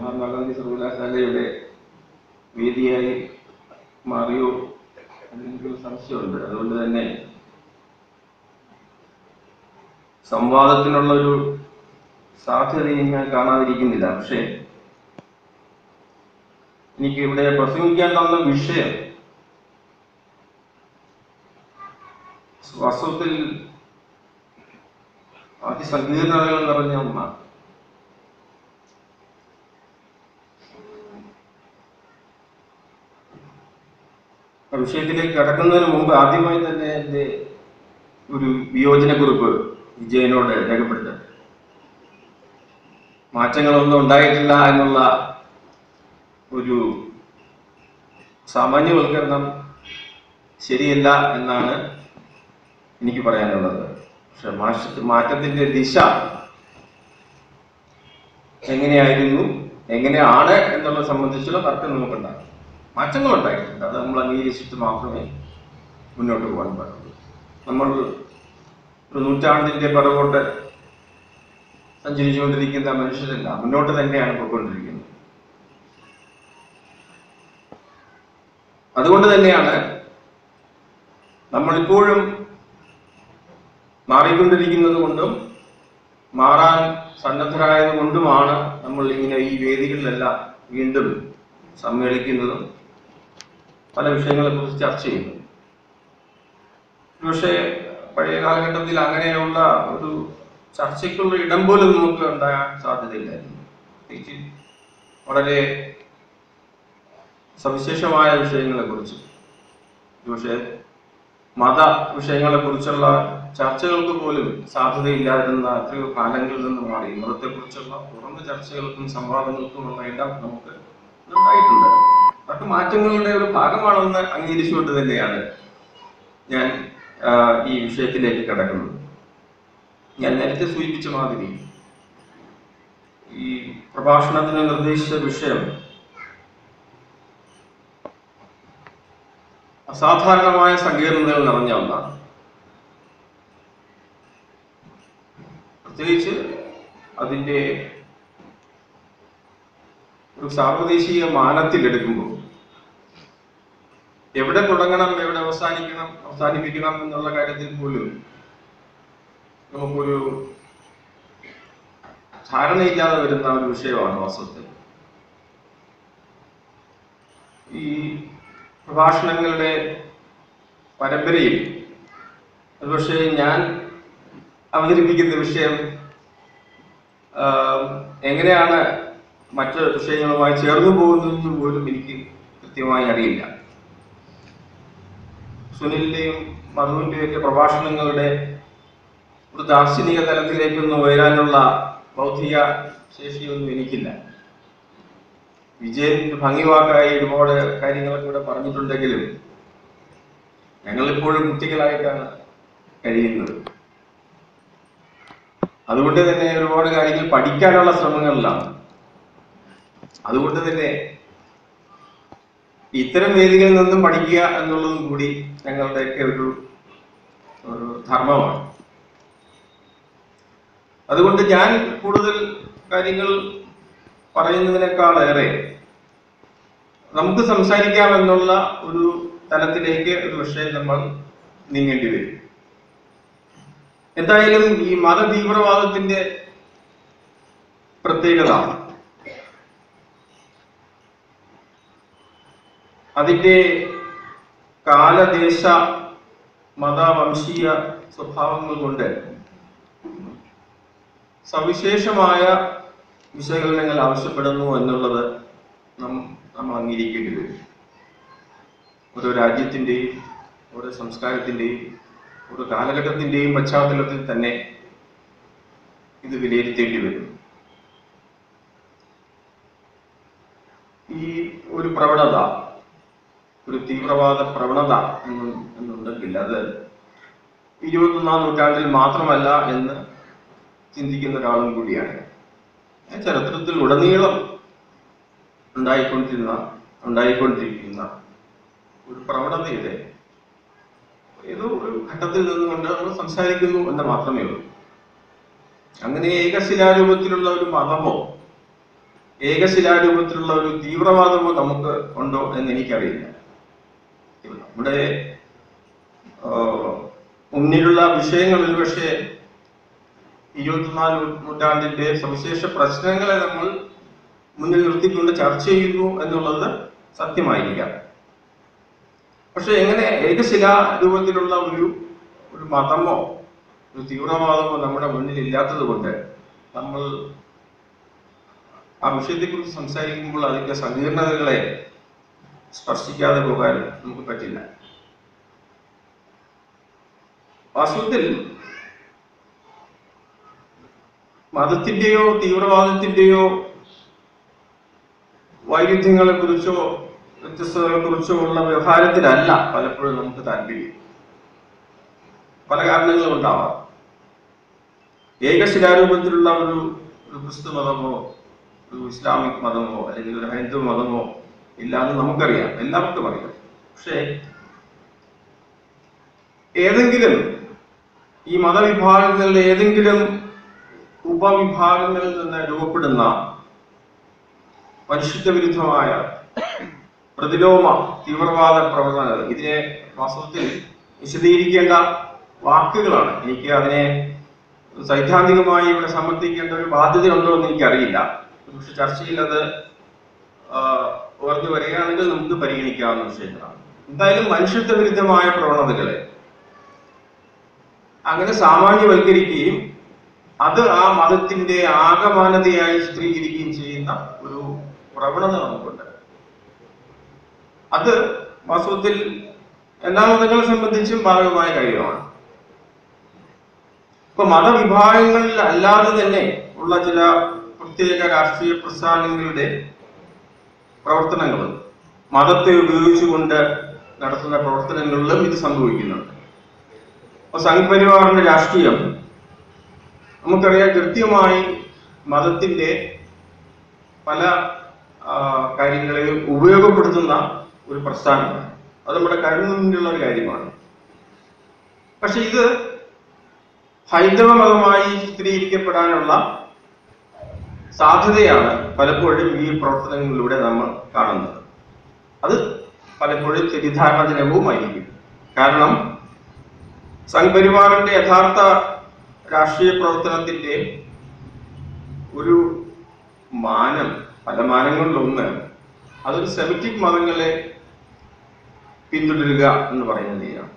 മഹാത്മാഗാന്ധി സർവകലാശാലയുടെ വേദിയായി മാറിയോ എന്നെനിക്കൊരു സംശയമുണ്ട് അതുകൊണ്ട് തന്നെ സംവാദത്തിനുള്ള ഒരു സാധ്യതയും ഞാൻ കാണാതിരിക്കുന്നില്ല പക്ഷേ എനിക്ക് ഇവിടെ പ്രസംഗിക്കാൻ തന്ന വിഷയം വാസ്തവത്തിൽ അതിസങ്കീർണതകൾ നിറഞ്ഞ ഒന്നാണ് ആ വിഷയത്തിലേക്ക് കടക്കുന്നതിന് മുമ്പ് ആദ്യമായി തന്നെ എൻ്റെ ഒരു വിയോജനക്കുറിപ്പ് വിജയനോട് രേഖപ്പെടുത്തട്ടെ മാറ്റങ്ങളൊന്നും ഉണ്ടായിട്ടില്ല എന്നുള്ള ഒരു സാമാന്യവൽക്കരണം ശരിയല്ല എന്നാണ് എനിക്ക് പറയാനുള്ളത് പക്ഷെ മാറ്റ മാറ്റത്തിന്റെ ദിശ എങ്ങനെയായിരുന്നു എങ്ങനെയാണ് എന്നുള്ളത് സംബന്ധിച്ചുള്ള തർക്കം നമുക്കുണ്ടാകും മാറ്റങ്ങൾ ഉണ്ടായിട്ടുണ്ട് അത് നമ്മൾ അംഗീകരിച്ചിട്ട് മാത്രമേ മുന്നോട്ട് പോകാൻ പാടുള്ളൂ നമ്മൾ ഒരു നൂറ്റാണ്ടിന്റെ പിറകോട്ട് സഞ്ചരിച്ചുകൊണ്ടിരിക്കുന്ന മനുഷ്യരല്ല മുന്നോട്ട് തന്നെയാണ് പോയിക്കൊണ്ടിരിക്കുന്നത് അതുകൊണ്ട് തന്നെയാണ് നമ്മളിപ്പോഴും മാറിക്കൊണ്ടിരിക്കുന്നത് കൊണ്ടും മാറാൻ സന്നദ്ധരായത് കൊണ്ടുമാണ് നമ്മൾ ഇങ്ങനെ ഈ വേദികളിലെല്ലാം വീണ്ടും സമ്മേളിക്കുന്നതും പല വിഷയങ്ങളെ കുറിച്ച് ചർച്ച ചെയ്യുന്നതും പക്ഷേ പഴയ കാലഘട്ടത്തിൽ അങ്ങനെയുള്ള ഒരു ചർച്ചയ്ക്കുള്ള ഇടം പോലും നമുക്ക് ഉണ്ടാകാൻ സാധ്യതയില്ലായിരുന്നു പ്രത്യേകിച്ച് വളരെ സവിശേഷമായ വിഷയങ്ങളെ കുറിച്ച് പക്ഷേ മത വിഷയങ്ങളെ കുറിച്ചുള്ള ചർച്ചകൾക്ക് പോലും സാധ്യതയില്ലാതിരുന്ന എത്രയോ കാലങ്ങളിൽ നിന്ന് മാറി മതത്തെക്കുറിച്ചുള്ള തുറന്ന ചർച്ചകൾക്കും സംവാദങ്ങൾക്കുമുള്ള ഇടം നമുക്ക് ഉണ്ടായിട്ടുണ്ട് അതൊക്കെ മാറ്റങ്ങളുടെ ഒരു ഭാഗമാണെന്ന് അംഗീകരിച്ചുകൊണ്ട് തന്നെയാണ് ഞാൻ ആ, ഈ വിഷയത്തിലേക്ക് കടക്കുന്നത് ഞാൻ നേരത്തെ സൂചിപ്പിച്ച മാതിരി ഈ പ്രഭാഷണത്തിന് നിർദ്ദേശിച്ച വിഷയം അസാധാരണമായ സങ്കീർണതകൾ നിറഞ്ഞ ഒന്നാണ് പ്രത്യേകിച്ച് അതിന്റെ ഒരു സാർവദേശീയ മാനത്തിൽ എടുക്കുമ്പോൾ എവിടെ തുടങ്ങണം എവിടെ അവസാനിക്കണം അവസാനിപ്പിക്കണം എന്നുള്ള കാര്യത്തിൽ പോലും നമുക്കൊരു ധാരണയില്ലാതെ വരുന്ന ഒരു വിഷയമാണ് വാസ്തവത്തിൽ ഈ പ്രഭാഷണങ്ങളുടെ പരമ്പരയിൽ ഒരുപക്ഷെ ഞാൻ അവതരിപ്പിക്കുന്ന വിഷയം ആഹ്, എങ്ങനെയാണ് മറ്റ് വിഷയങ്ങളുമായി ചേർന്നു പോകുന്നതെന്ന് പോലും എനിക്ക് കൃത്യമായി അറിയില്ല സുനിലിന്റെയും മധുവിന്റെയും ഒക്കെ പ്രഭാഷണങ്ങളുടെ ഒരു ദാർശനിക തലത്തിലേക്കൊന്നും ഉയരാനുള്ള ബൗദ്ധിക ശേഷിയൊന്നും എനിക്കില്ല വിജയൻ ഭംഗിവാക്കായി ഒരുപാട് കാര്യങ്ങളൊക്കെ ഇവിടെ പറഞ്ഞിട്ടുണ്ടെങ്കിലും ഞങ്ങൾ ഇപ്പോഴും കുട്ടികളായിട്ടാണ് കഴിയുന്നത് അതുകൊണ്ട് തന്നെ ഒരുപാട് കാര്യങ്ങൾ പഠിക്കാനുള്ള ശ്രമങ്ങളിലാണ് അതുകൊണ്ട് തന്നെ ഇത്തരം വേദികളിൽ നിന്നും പഠിക്കുക എന്നുള്ളതും കൂടി ഞങ്ങളുടെയൊക്കെ ഒരു ഒരു ധർമ്മമാണ് അതുകൊണ്ട് ഞാൻ കൂടുതൽ കാര്യങ്ങൾ പറയുന്നതിനേക്കാളേറെ നമുക്ക് സംസാരിക്കാമെന്നുള്ള ഒരു തലത്തിലേക്ക് ഒരു വിഷയം നമ്മൾ നീങ്ങേണ്ടി വരും എന്തായാലും ഈ മതതീവ്രവാദത്തിന്റെ പ്രത്യേകത അതിന്റെ കാലദേശ മതവംശീയ സ്വഭാവങ്ങൾ കൊണ്ട് സവിശേഷമായ വിശകലനങ്ങൾ ആവശ്യപ്പെടുന്നു എന്നുള്ളത് നം- നമ്മൾ അംഗീകരിക്കേണ്ടി വരും ഓരോ രാജ്യത്തിൻ്റെയും ഓരോ സംസ്കാരത്തിൻ്റെയും ഓരോ കാലഘട്ടത്തിൻ്റെയും പശ്ചാത്തലത്തിൽ തന്നെ ഇത് വിലയിരുത്തേണ്ടി വരും ഈ ഒരു പ്രവണത ഒരു തീവ്രവാദ പ്രവണത എന്ന് എന്നുണ്ടെങ്കിൽ അത് ഇരുപത്തൊന്നാം നൂറ്റാണ്ടിൽ മാത്രമല്ല എന്ന് ചിന്തിക്കുന്ന ഒരാളും കൂടിയാണ് ഞാൻ ചരിത്രത്തിൽ ഉടനീളം ഉണ്ടായിക്കൊണ്ടിരുന്ന ഉണ്ടായിക്കൊണ്ടിരിക്കുന്ന ഒരു പ്രവണതയുടെ ഏതോ ഒരു ഘട്ടത്തിൽ നിന്നുകൊണ്ട് നമ്മൾ സംസാരിക്കുന്നു എന്ന് മാത്രമേ ഉള്ളൂ അങ്ങനെ ഏകശിലാരൂപത്തിലുള്ള ഒരു മതമോ ഏകശിലാരൂപത്തിലുള്ള ഒരു തീവ്രവാദമോ നമുക്ക് ഉണ്ടോ എന്ന് എനിക്കറിയില്ല നമ്മുടെ ആ, മുന്നിലുള്ള വിഷയങ്ങളിൽ പക്ഷേ ഇരുപത്തിനാല് നൂറ്റാണ്ടിന്റെ സവിശേഷ പ്രശ്നങ്ങളെ നമ്മൾ മുന്നിൽ നിർത്തിക്കൊണ്ട് ചർച്ച ചെയ്യുന്നു എന്നുള്ളത് സത്യമായിരിക്കാം പക്ഷെ എങ്ങനെ ഏകശിലാ രൂപത്തിലുള്ള ഒരു ഒരു മതമോ ഒരു തീവ്രവാദമോ നമ്മുടെ മുന്നിൽ ഇല്ലാത്തത് കൊണ്ട് നമ്മൾ ആ വിഷയത്തെക്കുറിച്ച് സംസാരിക്കുമ്പോൾ അതിന്റെ സങ്കീർണതകളെ സ്പർശിക്കാതെ പോകാൻ നമുക്ക് പറ്റില്ല വാസ്തവത്തിൽ മതത്തിന്റെയോ തീവ്രവാദത്തിന്റെയോ വൈരുദ്ധ്യങ്ങളെ കുറിച്ചോ വ്യത്യസ്തതകളെ കുറിച്ചോ ഉള്ള വ്യവഹാരത്തിലല്ല പലപ്പോഴും നമുക്ക് താല്പര്യം പല കാരണങ്ങളും ഉണ്ടാവാം ഏകശിലാരൂപത്തിലുള്ള ഒരു ഒരു ക്രിസ്തു മതമോ ഒരു ഇസ്ലാമിക് മതമോ അല്ലെങ്കിൽ ഒരു ഹൈന്ദവ മതമോ ഇല്ലാന്ന് നമുക്കറിയാം എല്ലാവർക്കും അറിയാം പക്ഷേ ഏതെങ്കിലും ഈ മതവിഭാഗങ്ങളുടെ ഏതെങ്കിലും ഉപവിഭാഗങ്ങളിൽ നിന്ന് രൂപപ്പെടുന്ന മനുഷ്യത്വ വിരുദ്ധമായ പ്രതിലോമ തീവ്രവാദ പ്രവർത്തനങ്ങൾ ഇതിനെ വാസ്തവത്തിൽ വിശദീകരിക്കേണ്ട വാക്കുകളാണ് എനിക്ക് അതിനെ സൈദ്ധാന്തികമായി ഇവിടെ സമർത്ഥിക്കേണ്ട ഒരു ബാധ്യതയുണ്ടോ എന്ന് എനിക്കറിയില്ല പക്ഷെ ചർച്ചയിൽ അത് ആ, ഉയർന്നു വരികയാണെങ്കിൽ നമുക്ക് പരിഗണിക്കാവുന്ന വിഷയങ്ങളാണ് എന്തായാലും മനുഷ്യത്വ വിരുദ്ധമായ പ്രവണതകളെ അങ്ങനെ സാമാന്യവൽക്കരിക്കുകയും അത് ആ മതത്തിന്റെ ആകമാനതയായി ചിത്രീകരിക്കുകയും ചെയ്യുന്ന ഒരു പ്രവണത നമുക്കുണ്ട് അത് വാസ്തവത്തിൽ എല്ലാ മതങ്ങളെ സംബന്ധിച്ചും ബാധകമായ കാര്യമാണ് ഇപ്പൊ മതവിഭാഗങ്ങളിൽ അല്ലാതെ തന്നെ ഉള്ള ചില പ്രത്യേക രാഷ്ട്രീയ പ്രസ്ഥാനങ്ങളുടെ പ്രവർത്തനങ്ങളും മതത്തെ ഉപയോഗിച്ചുകൊണ്ട് നടത്തുന്ന പ്രവർത്തനങ്ങളിലും ഇത് സംഭവിക്കുന്നുണ്ട് അപ്പൊ സംഘ് പരിവാറിന്റെ രാഷ്ട്രീയം നമുക്കറിയാം കൃത്യമായി മതത്തിന്റെ പല ആ, കാര്യങ്ങളെയും ഉപയോഗപ്പെടുത്തുന്ന ഒരു പ്രസ്ഥാനമാണ് അത് നമ്മുടെ കരുമുന്നിലുള്ള ഒരു കാര്യമാണ് പക്ഷെ ഇത് ഹൈന്ദവ മതമായി ചിത്രീകരിക്കപ്പെടാനുള്ള സാധ്യതയാണ് പലപ്പോഴും ഈ പ്രവർത്തനങ്ങളിലൂടെ നമ്മൾ കാണുന്നത് അത് പലപ്പോഴും തെറ്റിദ്ധാരണജനകവുമായിരിക്കും കാരണം സംഘപരിവാറിന്റെ യഥാർത്ഥ രാഷ്ട്രീയ പ്രവർത്തനത്തിന്റെ ഒരു മാനം പല മാനങ്ങളിലൊന്ന് അതൊരു സെമിറ്റിക് മതങ്ങളെ പിന്തുടരുക എന്ന് പറയുന്നതിനാണ്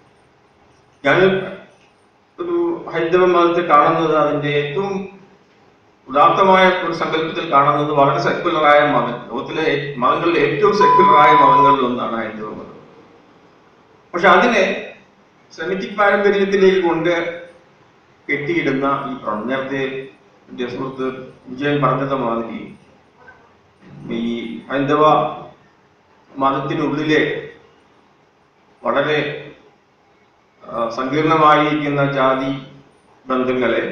ഞാൻ ഒരു ഹൈന്ദവ മതത്തെ കാണുന്നത് അതിന്റെ ഏറ്റവും ഉദാത്തമായ ഒരു സങ്കല്പത്തിൽ കാണുന്നത് വളരെ സെക്യുലറായ മതം ലോകത്തിലെ ഏ- മതങ്ങളിൽ ഏറ്റവും സെക്യുലറായ മതങ്ങളിൽ ഒന്നാണ് ഹൈന്ദവ മതം പക്ഷെ അതിനെ സെമിറ്റിക് പാരമ്പര്യത്തിലേക്ക് കൊണ്ട് കെട്ടിയിടുന്ന ഈ പ്ര- നേരത്തെ എന്റെ സുഹൃത്ത് വിജയൻ പറഞ്ഞത് മാതിരി ഈ ഹൈന്ദവ മതത്തിനുള്ളിലെ വളരെ ആ, സങ്കീർണമായിരിക്കുന്ന ജാതി ബന്ധങ്ങളെ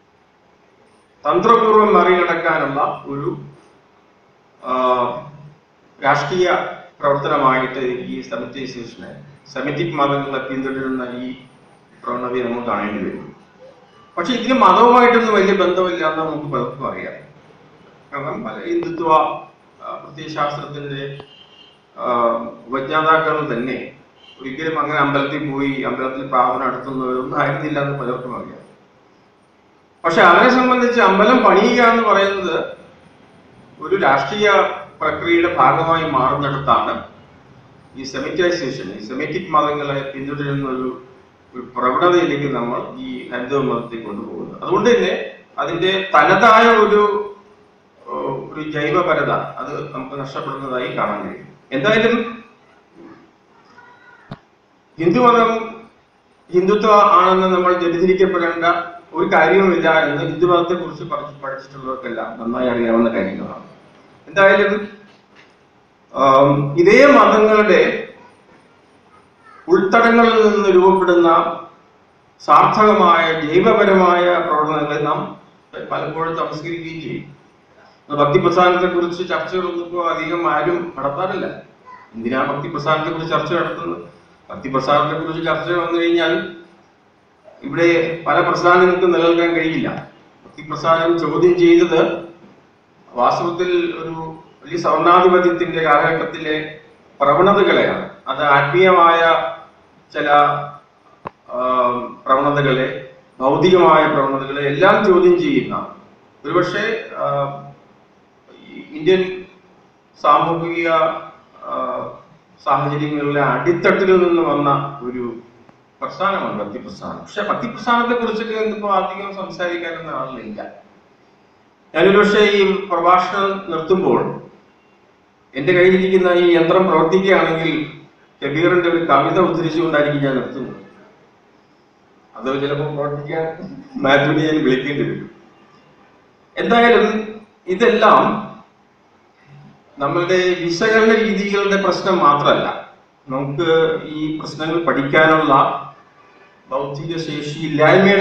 തന്ത്രപൂർവ്വം മറികടക്കാനുള്ള ഒരു ആ, രാഷ്ട്രീയ പ്രവർത്തനമായിട്ട് ഈ സെമിറ്റൈസേഷനെ സെമിറ്റിക് മതങ്ങളെ പിന്തുടരുന്ന ഈ പ്രവണതയെ നമ്മൾ കാണേണ്ടി വരും പക്ഷെ ഇതിന് മതവുമായിട്ടൊന്നും വലിയ ബന്ധമില്ല എന്ന് നമുക്ക് പലർക്കും അറിയാം കാരണം പല ഹിന്ദുത്വ ആ, പ്രത്യയശാസ്ത്രത്തിന്റെ ആ, ഉപജ്ഞാതാക്കൾ തന്നെ ഒരിക്കലും അങ്ങനെ അമ്പലത്തിൽ പോയി അമ്പലത്തിൽ പ്രാർത്ഥന നടത്തുന്നവരൊന്നും ആയിരുന്നില്ല എന്ന് പലർക്കും അറിയാം പക്ഷെ അവരെ സംബന്ധിച്ച് അമ്പലം പണിയുക എന്ന് പറയുന്നത് ഒരു രാഷ്ട്രീയ പ്രക്രിയയുടെ ഭാഗമായി മാറുന്നിടത്താണ് ഈ സെമിറ്റൈസേഷൻ ഈ സെമിറ്റിക് മതങ്ങളെ പിന്തുടരുന്ന ഒരു ഒരു പ്രവണതയിലേക്ക് നമ്മൾ ഈ ഹൈന്ദവ മതത്തെ കൊണ്ടുപോകുന്നത് അതുകൊണ്ട് തന്നെ അതിന്റെ തനതായ ഒരു ഏഹ്, ഒരു ജൈവപരത അത് നമുക്ക് നഷ്ടപ്പെടുന്നതായി കാണാൻ കഴിയും എന്തായാലും ഹിന്ദുമതം ഹിന്ദുത്വ ആണെന്ന് നമ്മൾ തെറ്റിദ്ധരിക്കപ്പെടേണ്ട ഒരു കാര്യവുമില്ല എന്ന് ഹിന്ദുമതത്തെ കുറിച്ച് പഠിച്ചിട്ടുള്ളവർക്കെല്ലാം നന്നായി അറിയാവുന്ന കാര്യങ്ങളാണ് എന്തായാലും ആം, ഇതേ മതങ്ങളുടെ ഉൾത്തടങ്ങളിൽ നിന്ന് രൂപപ്പെടുന്ന സാർത്ഥകമായ ജൈവപരമായ പ്രവർത്തനങ്ങളെ നാം പലപ്പോഴും തമസ്കരിക്കുകയും ചെയ്യും ഭക്തി പ്രസ്ഥാനത്തെ കുറിച്ച് ചർച്ചകളൊന്നും ഇപ്പോൾ അധികം ആരും നടത്താറില്ല എന്തിനാ ഭക്തി പ്രസ്ഥാനത്തെ കുറിച്ച് ചർച്ച നടത്തുന്നത് ഭക്തി പ്രസ്ഥാനത്തെ കുറിച്ച് ചർച്ച വന്നു കഴിഞ്ഞാൽ ഇവിടെ പല പ്രസ്ഥാനങ്ങൾക്കും നിലനിൽക്കാൻ കഴിയില്ല ഭക്തി പ്രസ്ഥാനം ചോദ്യം ചെയ്തത് വാസ്തവത്തിൽ ഒരു വലിയ സവർണാധിപത്യത്തിന്റെ കാലഘട്ടത്തിലെ പ്രവണതകളെയാണ് അത് ആത്മീയമായ ചില ആ, പ്രവണതകളെ ഭൗതികമായ പ്രവണതകളെ എല്ലാം ചോദ്യം ചെയ്യുന്ന ഒരുപക്ഷെ ആ, ഈ ഇന്ത്യൻ സാമൂഹിക ആ, സാഹചര്യങ്ങളിലെ അടിത്തട്ടിൽ നിന്ന് വന്ന ഒരു പ്രസ്ഥാനമാണ് ഭക്തി പ്രസ്ഥാനം പക്ഷെ ഭക്തി പ്രസ്ഥാനത്തെ കുറിച്ചൊക്കെ ഇന്നിപ്പോ അധികം സംസാരിക്കാനൊന്നും ആളില്ല ഞാനൊരു പക്ഷേ ഈ പ്രഭാഷണം നിർത്തുമ്പോൾ എന്റെ കയ്യിലിരിക്കുന്ന ഈ യന്ത്രം പ്രവർത്തിക്കുകയാണെങ്കിൽ കബീറിന്റെ ഒരു കവിത ഉദ്ധരിച്ചുകൊണ്ടായിരിക്കും ഞാൻ നിർത്തുന്നത് അത് ചിലപ്പോൾ പ്രവർത്തിക്കാൻ മാത്യുവിനെ ഞാൻ വിളിക്കേണ്ടി വരും എന്തായാലും ഇതെല്ലാം നമ്മളുടെ വിശകലന രീതികളുടെ പ്രശ്നം മാത്രമല്ല നമുക്ക് ഈ പ്രശ്നങ്ങൾ പഠിക്കാനുള്ള ബൗദ്ധിക ശേഷി ഇല്ലായ്മയുടെ